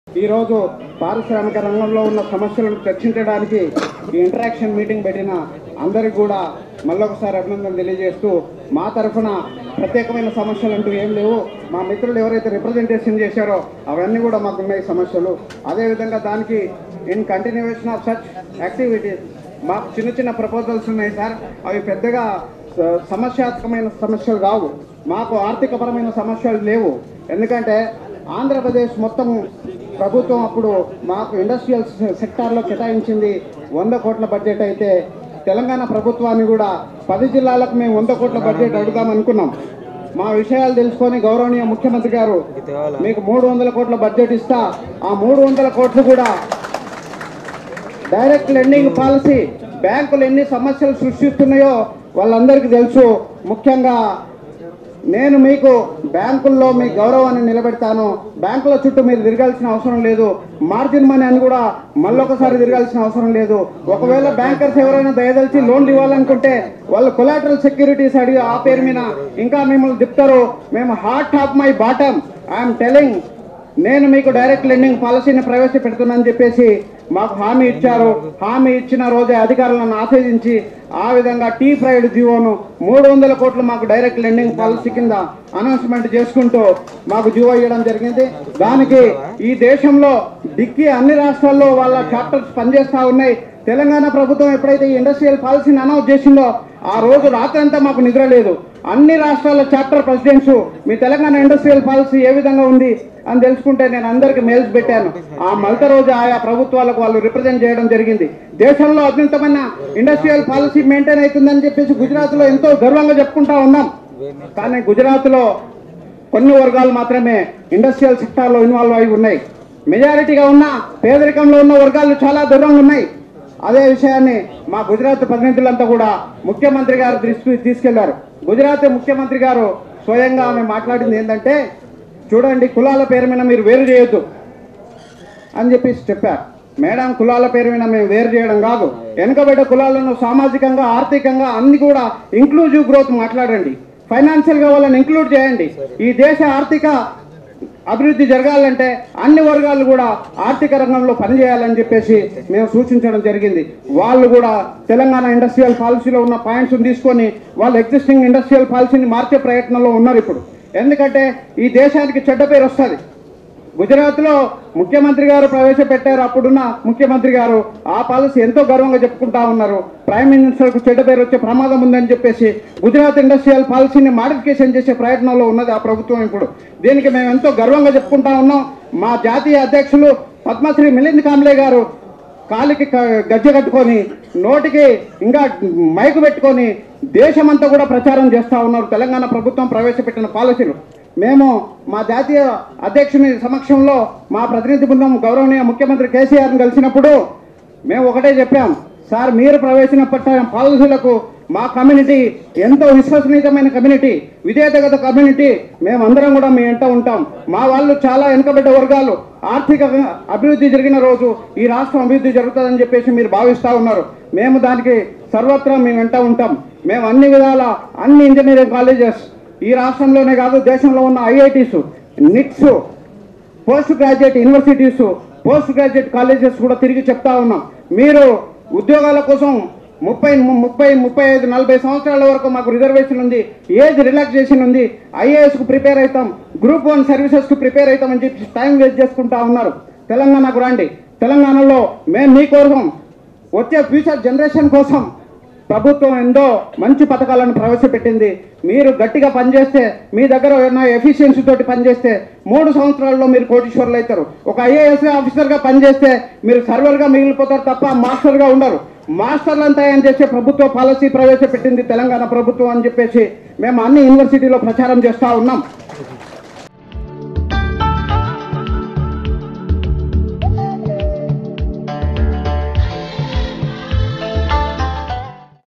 ఈరోజు పారిశ్రామిక రంగంలో ఉన్న సమస్యలను చర్చించడానికి ఈ ఇంటరాక్షన్ మీటింగ్ పెట్టిన అందరికి కూడా మళ్ళొకసారి అభినందన తెలియజేస్తూ మా తరఫున ప్రత్యేకమైన సమస్యలు అంటూ ఏం లేవు మా మిత్రులు ఎవరైతే రిప్రజెంటేషన్ చేశారో అవన్నీ కూడా మాకు ఉన్నాయి సమస్యలు అదేవిధంగా దానికి in continuation of such activities మాకు చిన్న చిన్న ప్రపోజల్స్ ఉన్నాయి సార్ అవి పెద్దగా స- సమస్యాత్మకమైన సమస్యలు కావు మాకు ఆర్థికపరమైన సమస్యలు లేవు ఎందుకంటే ఆంధ్రప్రదేశ్ మొత్తం ప్రభుత్వం అప్పుడు మాకు ఇండస్ట్రియల్ సెక్టార్లో కేటాయించింది వంద కోట్ల బడ్జెట్ అయితే తెలంగాణ ప్రభుత్వాన్ని కూడా పది జిల్లాలకు మేము వంద కోట్ల బడ్జెట్ అడుగుదాం అనుకున్నాం మా విషయాలు తెలుసుకొని గౌరవనీయ ముఖ్యమంత్రి గారు మీకు మూడు వందల కోట్ల బడ్జెట్ ఇస్తా ఆ మూడు వందల కోట్లు కూడా డైరెక్ట్ లెండింగ్ పాలసీ బ్యాంకులు ఎన్ని సమస్యలు సృష్టిస్తున్నాయో వాళ్ళందరికీ తెలుసు ముఖ్యంగా నేను మీకు బ్యాంకుల్లో మీ గౌరవాన్ని నిలబెడతాను బ్యాంకుల చుట్టూ మీరు తిరగాల్సిన అవసరం లేదు మార్జిన్ మనీ అని కూడా మళ్ళొకసారి తిరగాల్సిన అవసరం లేదు ఒకవేళ బ్యాంకర్స్ ఎవరైనా దయదలిచి లోన్లు ఇవ్వాలనుకుంటే వాళ్ళు కొలాటరల్ సెక్యూరిటీస్ అడిగి ఆ పేరు మీద ఇంకా మిమ్మల్ని తిప్పుతారు మేము heart of my bottom I'm telling నేను మీకు డైరెక్ట్ లెండింగ్ పాలసీని ప్రవేశపెడుతున్నానని చెప్పేసి మాకు హామీ ఇచ్చారు హామీ ఇచ్చిన రోజే అధికారులను ఆశ్రయించి ఆ విధంగా టీ ఫ్రైడ్ జీవోను మూడు వందల కోట్లు మాకు డైరెక్ట్ లెండింగ్ పాలసీ కింద అనౌన్స్మెంట్ చేసుకుంటూ మాకు జీవో ఇవ్వడం జరిగింది దానికి ఈ దేశంలో డిక్కీ అన్ని రాష్ట్రాల్లో వాళ్ళ చాప్టర్స్ పనిచేస్తా ఉన్నాయి తెలంగాణ ప్రభుత్వం ఎప్పుడైతే ఈ ఇండస్ట్రియల్ పాలసీని అనౌన్స్ చేసిందో ఆ రోజు రాత్రంతా మాకు నిద్ర లేదు అన్ని రాష్ట్రాల చాప్టర్ ప్రెసిడెంట్స్ మీ తెలంగాణ ఇండస్ట్రియల్ పాలసీ ఏ విధంగా ఉంది అని తెలుసుకుంటే నేను అందరికి మెయిల్స్ పెట్టాను ఆ మలత రోజు ఆయా ప్రభుత్వాలకు వాళ్ళు రిప్రజెంట్ చేయడం జరిగింది దేశంలో అత్యుత్తమైన ఇండస్ట్రియల్ పాలసీ మెయింటైన్ అవుతుందని చెప్పేసి గుజరాత్లో ఎంతో గర్వంగా చెప్పుకుంటా ఉన్నాం కానీ గుజరాత్లో కొన్ని వర్గాలు మాత్రమే ఇండస్ట్రియల్ సెక్టార్లో ఇన్వాల్వ్ అయి ఉన్నాయి మెజారిటీగా ఉన్న పేదరికంలో ఉన్న వర్గాలు చాలా దూరంగా ఉన్నాయి అదే విషయాన్ని మా గుజరాత్ ప్రతినిధులంతా కూడా ముఖ్యమంత్రి గారు దృష్టికి తీసుకెళ్లారు గుజరాత్ ముఖ్యమంత్రి గారు స్వయంగా ఆమె మాట్లాడింది ఏంటంటే చూడండి కులాల పేరు మీద మీరు వేరు చేయొద్దు అని చెప్పేసి చెప్పారు మేడం కులాల పేరు మీద మేము వేరు చేయడం కాదు వెనుకబడ్డ కులాలను సామాజికంగా ఆర్థికంగా అన్ని కూడా ఇంక్లూజివ్ గ్రోత్ మాట్లాడండి ఫైనాన్షియల్గా వాళ్ళని ఇంక్లూడ్ చేయండి ఈ దేశ ఆర్థిక అభివృద్ధి జరగాలంటే అన్ని వర్గాలు కూడా ఆర్థిక రంగంలో పనిచేయాలని చెప్పేసి మేము సూచించడం జరిగింది వాళ్ళు కూడా తెలంగాణ ఇండస్ట్రియల్ పాలసీలో ఉన్న పాయింట్స్ తీసుకొని వాళ్ళు ఎగ్జిస్టింగ్ ఇండస్ట్రియల్ పాలసీని మార్చే ప్రయత్నంలో ఉన్నారు ఇప్పుడు ఎందుకంటే ఈ దేశానికి చెడ్డ పేరు వస్తుంది గుజరాత్లో ముఖ్యమంత్రి గారు ప్రవేశపెట్టారు అప్పుడున్న ముఖ్యమంత్రి గారు ఆ పాలసీ ఎంతో గర్వంగా చెప్పుకుంటా ఉన్నారు ప్రైమ్ మినిస్టర్కు చెడ్డ పేరు వచ్చే ప్రమాదం ఉందని చెప్పేసి గుజరాత్ ఇండస్ట్రియల్ పాలసీని మాడిఫికేషన్ చేసే ప్రయత్నంలో ఉన్నది ఆ ప్రభుత్వం ఇప్పుడు దీనికి మేము ఎంతో గర్వంగా చెప్పుకుంటా ఉన్నాం మా జాతీయ అధ్యక్షులు పద్మశ్రీ మిలింద్ కాంబ్లే గారు కాలికి క- గజ్జె కట్టుకొని నోటికి ఇంకా మైకు పెట్టుకొని దేశమంతా కూడా ప్రచారం చేస్తూ ఉన్నారు తెలంగాణ ప్రభుత్వం ప్రవేశపెట్టిన పాలసీలు మేము మా జాతీయ అధ్యక్షుని సమక్షంలో మా ప్రతినిధి బృందం గౌరవనీయ ముఖ్యమంత్రి కేసీఆర్ని కలిసినప్పుడు మేము ఒకటే చెప్పాం సార్ మీరు ప్రవేశపెట్టిన పాలసీలకు మా కమ్యూనిటీ ఎంతో విశ్వసనీయమైన కమ్యూనిటీ విధేయతగత కమ్యూనిటీ మేమందరం కూడా మీ వెంట ఉంటాం మా వాళ్ళు చాలా వెనుకబడ్డ వర్గాలు ఆర్థిక అభివృద్ధి జరిగిన రోజు ఈ రాష్ట్రం అభివృద్ధి జరుగుతుందని చెప్పేసి మీరు భావిస్తూ ఉన్నారు మేము దానికి సర్వత్రా మేము వెంట ఉంటాం మేము అన్ని విధాల అన్ని ఇంజనీరింగ్ కాలేజెస్ ఈ రాష్ట్రంలోనే కాదు దేశంలో ఉన్న IITs NITs post graduate universities post graduate colleges కూడా తిరిగి చెప్తా ఉన్నాం మీరు ఉద్యోగాల కోసం ముప్పై ముప్పై ముప్పై ఐదు నలభై సంవత్సరాల వరకు మాకు రిజర్వేషన్ ఉంది ఏజ్ రిలాక్సేషన్ ఉంది ఐఏఎస్కు ప్రిపేర్ అవుతాం గ్రూప్ వన్ సర్వీసెస్కు ప్రిపేర్ అవుతామని చెప్పి టైం వేస్ట్ చేసుకుంటా ఉన్నారు తెలంగాణకు రండి తెలంగాణలో మేము మీకోసం వచ్చే ఫ్యూచర్ జనరేషన్ కోసం ప్రభుత్వం ఎంతో మంచి పథకాలను ప్రవేశపెట్టింది మీరు గట్టిగా పనిచేస్తే మీ దగ్గర ఉన్న ఎఫిషియన్సీ తోటి పనిచేస్తే మూడు సంవత్సరాల్లో మీరు కోటీశ్వర్లు అవుతారు ఒక ఐఏఎస్ ఆఫీసర్గా పనిచేస్తే మీరు సర్వర్గా మిగిలిపోతారు తప్ప మాస్టర్గా ఉండరు మాస్టర్లంతా ఏం చేసే ప్రభుత్వ పాలసీ ప్రవేశపెట్టింది తెలంగాణ ప్రభుత్వం అని చెప్పేసి మేము అన్ని యూనివర్సిటీలో ప్రచారం చేస్తూ ఉన్నాం